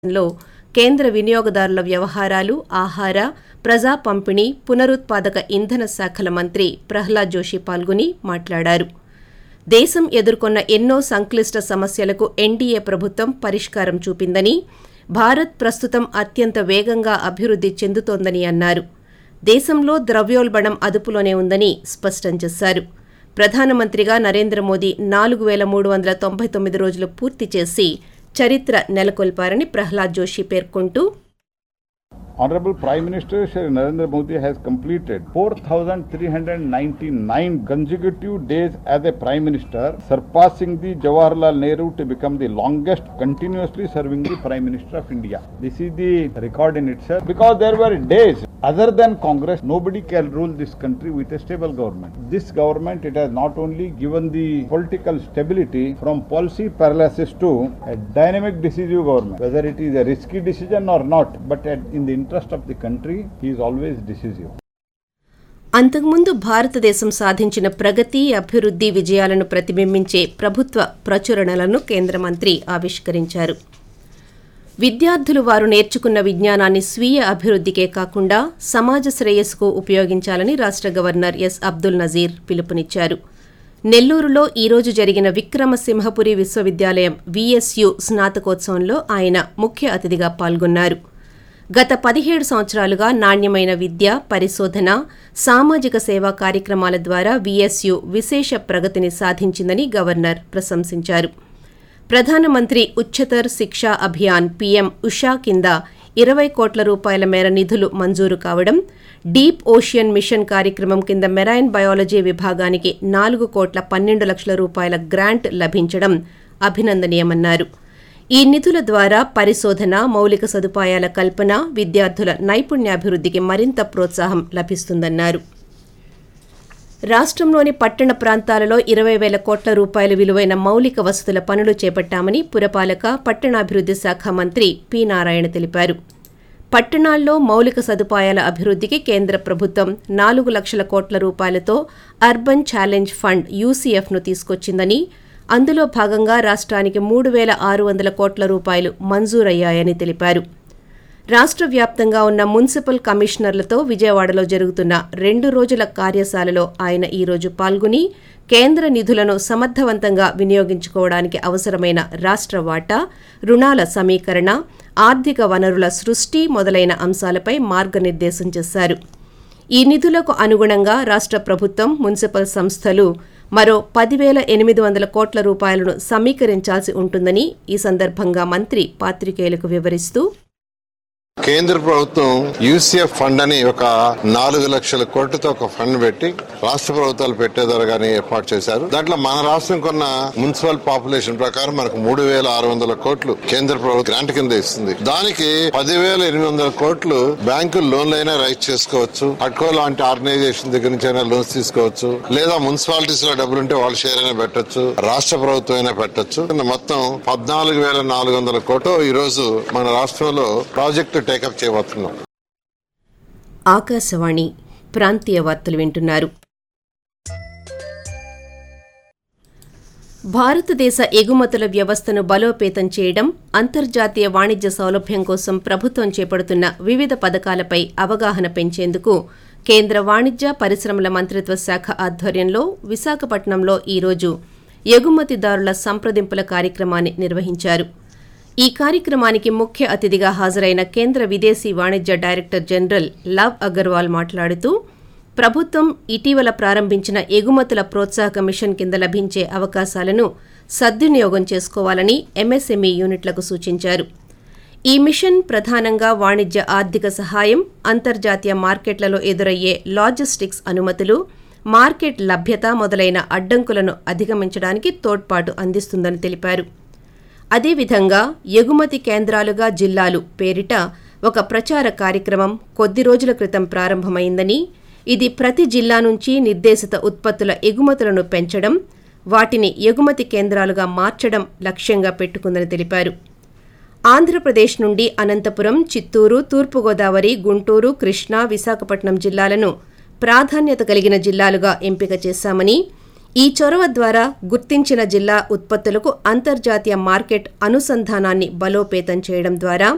లో కేంద్ర వినియోగదారుల వ్యవహారాలు ఆహార ప్రజా పంపిణీ పునరుత్పాదక ఇంధన శాఖల మంత్రి ప్రహ్లాద్ జోషి పాల్గొని మాట్లాడారు దేశం ఎదుర్కొన్న ఎన్నో సంక్లిష్ట సమస్యలకు ఎన్డీఏ ప్రభుత్వం పరిష్కారం చూపిందని భారత్ ప్రస్తుతం అత్యంత వేగంగా అభివృద్ధి చెందుతోందని అన్నారు దేశంలో ద్రవ్యోల్బణం అదుపులోనే ఉందని స్పష్టం చేశారు ప్రధానమంత్రిగా నరేంద్ర మోదీ నాలుగు వేల మూడు వందల తొంభై తొమ్మిది రోజులు పూర్తి చేసి చరిత్ర నెలకొల్పారని ప్రహ్లాద్ జోషి పేర్కొంటూ Honorable Prime Minister Shri Narendra Modi has completed 4,399 consecutive days as a Prime Minister, surpassing the Jawaharlal Nehru to become the longest continuously serving the Prime Minister of India. This is the record in itself because there were days other than Congress, nobody can rule this country with a stable government. This government, it has not only given the political stability from policy paralysis to a dynamic decisive government, whether it is a risky decision or not, but at, in the interest of the country, he is always decisive. అంతకుముందు భారతదేశం సాధించిన ప్రగతి అభివృద్ధి విజయాలను ప్రతిబింబించే ప్రభుత్వ ప్రచురణలను కేంద్ర మంత్రి ఆవిష్కరించారు విద్యార్థులు వారు నేర్చుకున్న విజ్ఞానాన్ని స్వీయ అభివృద్ధికే కాకుండా సమాజ శ్రేయస్సుకు ఉపయోగించాలని రాష్ట్ర గవర్నర్ ఎస్ అబ్దుల్ నజీర్ పిలుపునిచ్చారు నెల్లూరులో ఈరోజు జరిగిన విక్రమసింహపురి విశ్వవిద్యాలయం విఎస్యు స్నాతకోత్సవంలో ఆయన ముఖ్య అతిథిగా పాల్గొన్నారు గత పదిహేడు సంవత్సరాలుగా నాణ్యమైన విద్య పరిశోధన సామాజిక సేవా కార్యక్రమాల ద్వారా విఎస్యు విశేష ప్రగతిని సాధించిందని గవర్నర్ ప్రశంసించారు ప్రధానమంత్రి ఉచ్చతర్ శిక్షా అభియాన్ పీఎం ఉషా కింద ఇరవై కోట్ల రూపాయల మేర నిధులు మంజూరు కావడం డీప్ ఓషియన్ మిషన్ కార్యక్రమం కింద మెరైన్ బయాలజీ విభాగానికి నాలుగు కోట్ల పన్నెండు లక్షల రూపాయల గ్రాంట్ లభించడం అభినందనీయమన్నారు ఈ నిధుల ద్వారా పరిశోధన మౌలిక సదుపాయాల కల్పన విద్యార్థుల నైపుణ్యాభివృద్ధికి మరింత ప్రోత్సాహం లభిస్తుందన్నారు రాష్ట్రంలోని పట్టణ ప్రాంతాలలో ఇరవై వేల కోట్ల రూపాయల విలువైన మౌలిక వసతుల పనులు చేపట్టామని పురపాలక పట్టణాభివృద్ధి శాఖ మంత్రి పి నారాయణ తెలిపారు పట్టణాల్లో మౌలిక సదుపాయాల అభివృద్ధికి కేంద్ర ప్రభుత్వం నాలుగు లక్షల కోట్ల రూపాయలతో అర్బన్ ఛాలెంజ్ ఫండ్ యూసీఎఫ్ను తీసుకొచ్చిందని అందులో భాగంగా రాష్ట్రానికి మూడు వేల ఆరు వందల కోట్ల రూపాయలు మంజూరయ్యాయని తెలిపారు రాష్ట్ర వ్యాప్తంగా ఉన్న మున్సిపల్ కమిషనర్లతో విజయవాడలో జరుగుతున్న రెండు రోజుల కార్యశాలలో ఆయన ఈరోజు పాల్గొని కేంద్ర నిధులను సమర్థవంతంగా వినియోగించుకోవడానికి అవసరమైన రాష్ట్ర వాటా రుణాల సమీకరణ ఆర్థిక వనరుల సృష్టి మొదలైన అంశాలపై మార్గనిర్దేశం చేశారు ఈ నిధులకు అనుగుణంగా రాష్ట్ర ప్రభుత్వం మున్సిపల్ సంస్థలు మరో పదివేల ఎనిమిది వందల కోట్ల రూపాయలను సమీకరించాల్సి ఉంటుందని ఈ సందర్భంగా మంత్రి పాత్రికేయులకు వివరిస్తూ కేంద్ర ప్రభుత్వం యూసీఎఫ్ ఫండ్ అని ఒక నాలుగు లక్షల కోట్లతో ఒక ఫండ్ పెట్టి రాష్ట్ర ప్రభుత్వాలు పెట్టేదరగానే ఏర్పాటు చేశారు దాంట్లో మన రాష్ట్రం కొన్న మున్సిపల్ పాపులేషన్ ప్రకారం మనకు మూడు వేల ఆరు వందల కోట్లు కేంద్ర ప్రభుత్వం గ్రాంట్ కింద ఇస్తుంది దానికి పదివేల ఎనిమిది వందల కోట్లు బ్యాంకులు లోన్లు అయినా రైట్ చేసుకోవచ్చు అట్కో లాంటి ఆర్గనైజేషన్ దగ్గర నుంచి అయినా లోన్స్ తీసుకోవచ్చు లేదా మున్సిపాలిటీస్ లో డబ్బులు ఉంటే వాళ్ళ షేర్ అయినా పెట్టచ్చు రాష్ట్ర ప్రభుత్వం అయినా పెట్టచ్చు మొత్తం పద్నాలుగు వేల నాలుగు వందల కోట్లు ఈ రోజు మన రాష్ట్రంలో ప్రాజెక్టు టేకప్ చేయబోతున్నాం ఆకాశవాణి ప్రాంతీయ వార్తలు వింటున్నారు భారతదేశ ఎగుమతుల వ్యవస్థను బలోపేతం చేయడం అంతర్జాతీయ వాణిజ్య సౌలభ్యం కోసం ప్రభుత్వం చేపడుతున్న వివిధ పథకాలపై అవగాహన పెంచేందుకు కేంద్ర వాణిజ్య పరిశ్రమల మంత్రిత్వ శాఖ ఆధ్వర్యంలో విశాఖపట్నంలో ఈరోజు ఎగుమతిదారుల సంప్రదింపుల కార్యక్రమాన్ని నిర్వహించారు ఈ కార్యక్రమానికి ముఖ్య అతిథిగా హాజరైన కేంద్ర విదేశీ వాణిజ్య డైరెక్టర్ జనరల్ లవ్ అగర్వాల్ మాట్లాడుతూ ప్రభుత్వం ఇటీవల ప్రారంభించిన ఎగుమతుల ప్రోత్సాహక మిషన్ కింద లభించే అవకాశాలను సద్వినియోగం చేసుకోవాలని ఎంఎస్ఎంఈ యూనిట్లకు సూచించారు ఈ మిషన్ ప్రధానంగా వాణిజ్య ఆర్థిక సహాయం అంతర్జాతీయ మార్కెట్లలో ఎదురయ్యే లాజిస్టిక్స్ అనుమతులు మార్కెట్ లభ్యత మొదలైన అడ్డంకులను అధిగమించడానికి తోడ్పాటు అందిస్తుందని తెలిపారు అదేవిధంగా ఎగుమతి కేంద్రాలుగా జిల్లాలు పేరిట ఒక ప్రచార కార్యక్రమం కొద్ది రోజుల క్రితం ప్రారంభమైందని ఇది ప్రతి జిల్లా నుంచి నిర్దేశిత ఉత్పత్తుల ఎగుమతులను పెంచడం వాటిని ఎగుమతి కేంద్రాలుగా మార్చడం లక్ష్యంగా పెట్టుకుందని తెలిపారు ఆంధ్రప్రదేశ్ నుండి అనంతపురం చిత్తూరు తూర్పుగోదావరి గుంటూరు కృష్ణా విశాఖపట్నం జిల్లాలను ప్రాధాన్యత కలిగిన జిల్లాలుగా ఎంపిక చేశామని ఈ చొరవ ద్వారా గుర్తించిన జిల్లా ఉత్పత్తులకు అంతర్జాతీయ మార్కెట్ అనుసంధానాన్ని బలోపేతం చేయడం ద్వారా